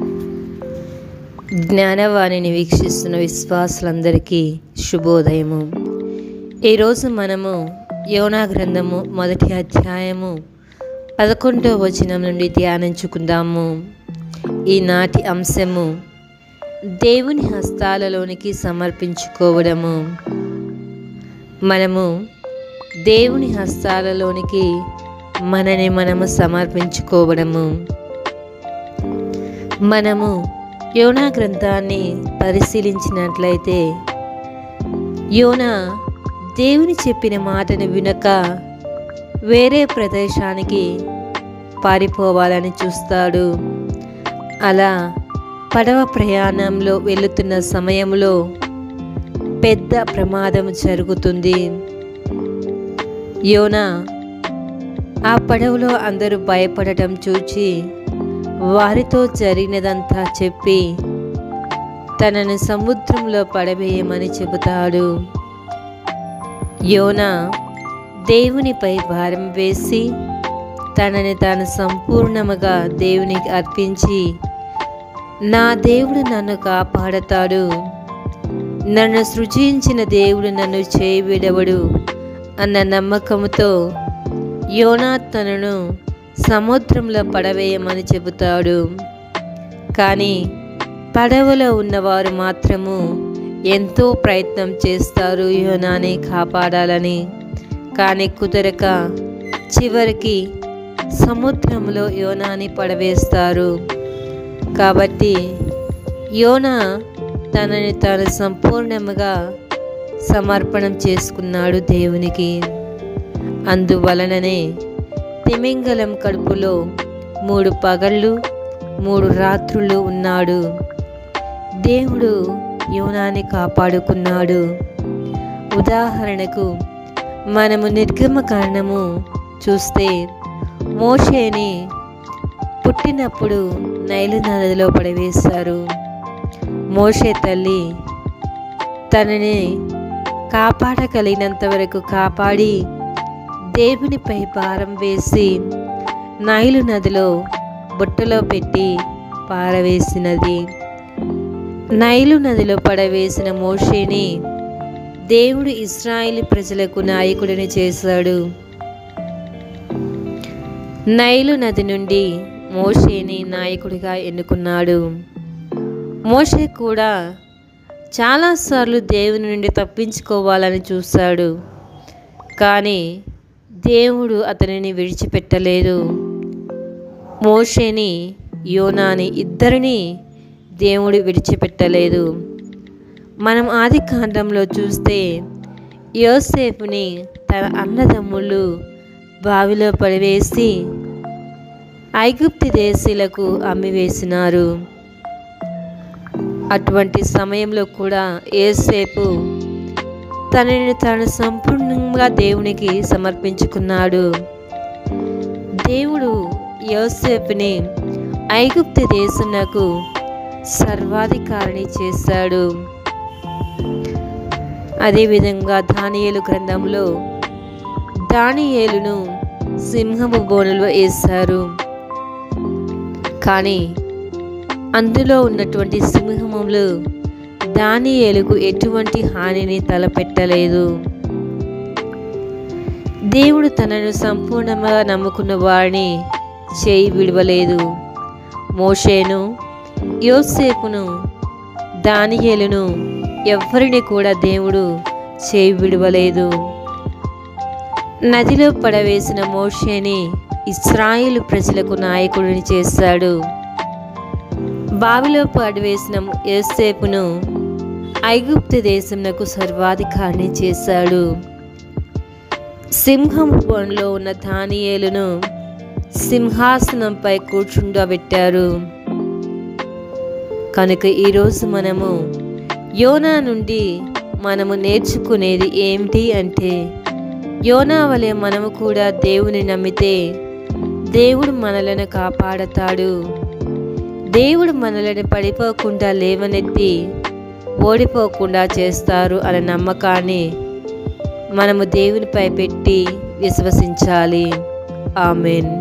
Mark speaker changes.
Speaker 1: జ్ఞానవాణిని వీక్షిస్తున్న విశ్వాసులందరికీ శుభోదయము ఈరోజు మనము యోనా గ్రంథము మొదటి అధ్యాయము పదకొండవ వచనం నుండి ధ్యానించుకుందాము ఈనాటి అంశము దేవుని హస్తాలలోనికి సమర్పించుకోవడము మనము దేవుని హస్తాలలోనికి మనని మనము సమర్పించుకోవడము మనము యోనా గ్రంథాన్ని పరిశీలించినట్లయితే యోనా దేవుని చెప్పిన మాటను వినక వేరే ప్రదేశానికి పారిపోవాలని చూస్తాడు అలా పడవ ప్రయాణంలో వెళుతున్న సమయంలో పెద్ద ప్రమాదం జరుగుతుంది యోనా ఆ పడవలో అందరూ భయపడటం చూచి వారితో జరిగినదంతా చెప్పి తనను సముద్రంలో పడవేయమని చెబుతాడు యోన దేవునిపై భారం వేసి తనని తాను సంపూర్ణముగా దేవునికి అర్పించి నా దేవుడు నన్ను కాపాడతాడు నన్ను సృజించిన దేవుడు నన్ను చేయవిడవడు అన్న నమ్మకంతో యోనా తనను సముద్రంలో పడవేయమని చెబుతాడు కానీ పడవలో ఉన్నవారు మాత్రము ఎంతో ప్రయత్నం చేస్తారు యోనాని కాపాడాలని కానీ కుదరక చివరికి సముద్రంలో యోనాని పడవేస్తారు కాబట్టి యోనా తనని తాను సంపూర్ణముగా సమర్పణం చేసుకున్నాడు దేవునికి అందువలననే తిమింగలం కడుపులో మూడు పగళ్ళు మూడు రాత్రులు ఉన్నాడు దేవుడు యోనాని కాపాడుకున్నాడు ఉదాహరణకు మనము నిర్గమ కారణము చూస్తే మోషేని పుట్టినప్పుడు నైలు నదిలో పడవేశారు మోషే తల్లి తనని కాపాడగలిగినంత వరకు కాపాడి దేవునిపై భారం వేసి నైలు నదిలో బుట్టలో పెట్టి పారవేసినది నైలు నదిలో పడవేసిన మోషేని దేవుడు ఇస్రాయేల్ ప్రజలకు నాయకుడిని చేశాడు నైలు నది నుండి మోషేని నాయకుడిగా ఎన్నుకున్నాడు మోషే కూడా చాలాసార్లు దేవుని నుండి తప్పించుకోవాలని చూశాడు కానీ దేవుడు అతనిని విడిచిపెట్టలేదు మోషేని యోనాని ఇద్దరిని దేవుడు విడిచిపెట్టలేదు మనం ఆది కాండంలో చూస్తే యోసేపుని తన అన్నదమ్ములు బావిలో పడివేసి ఐగుప్తి దేశీలకు అమ్మివేసినారు అటువంటి సమయంలో కూడా ఏసేపు తనని తాను సంపూర్ణంగా దేవునికి సమర్పించుకున్నాడు దేవుడు యోసేపుని ఐగుప్తు దేశంకు సర్వాధికారిని చేశాడు అదేవిధంగా దానియేలు గ్రంథంలో దానియేలును సింహము బోనులో వేశారు కానీ అందులో ఉన్నటువంటి సింహములు దానియేలుకు ఎటువంటి హానిని తలపెట్టలేదు దేవుడు తనను సంపూర్ణంగా నమ్ముకున్న వారిని చేయి విడవలేదు మోషేను యోసేపును దానియేలును ఎవ్వరిని కూడా దేవుడు చేయి విడవలేదు నదిలో పడవేసిన మోషేని ఇస్రాయిల్ ప్రజలకు నాయకుడిని చేశాడు బావిలో పడవేసిన యోసేపును ఐగుప్తు దేశంకు సర్వాధికారిని చేశాడు సింహం పొంలో ఉన్న ధానియేలును సింహాసనంపై కూర్చుండబెట్టారు కనుక ఈరోజు మనము యోనా నుండి మనము నేర్చుకునేది ఏమిటి అంటే యోనా వలె మనము కూడా దేవుని నమ్మితే దేవుడు మనలను కాపాడతాడు దేవుడు మనలను పడిపోకుండా లేవనెత్తి ఓడిపోకుండా చేస్తారు అనే నమ్మకాన్ని మనము దేవునిపై పెట్టి విశ్వసించాలి ఆమెన్